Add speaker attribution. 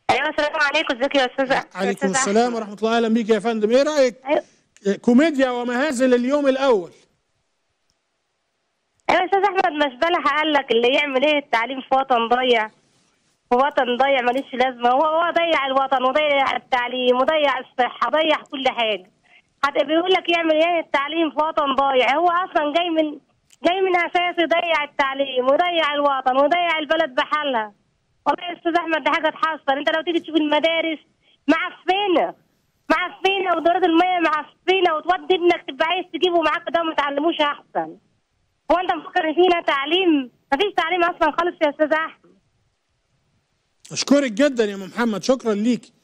Speaker 1: ايوه السلام عليكم ازيك يا استاذ
Speaker 2: عليكم
Speaker 1: أستاذ
Speaker 2: السلام ورحمه الله اهلا بيك يا فندم ايه رايك
Speaker 1: أيوة.
Speaker 2: كوميديا ومهازل اليوم الاول
Speaker 1: ايوه يا استاذ احمد مشبلح قال لك اللي يعمل ايه التعليم في وطن ضيع في وطن ضيع ماليش لازمه هو هو ضيع الوطن وضيع التعليم وضيع الصحه ضيع كل حاجه حتى بيقول لك يعمل ايه التعليم في وطن ضايع هو اصلا جاي من جاي من اساس يضيع التعليم ويضيع الوطن ويضيع البلد بحالها والله يا استاذ احمد دي حاجه تحصل انت لو تيجي تشوف المدارس معفنه معفنه ودورات الميه معفنه وتودي ابنك تبقى عايز تجيبه معاك ده ما تعلموش احسن هو انت مفكر ان فينا تعليم مفيش تعليم اصلا خالص يا استاذ احمد
Speaker 2: اشكرك جدا يا ام محمد شكرا ليك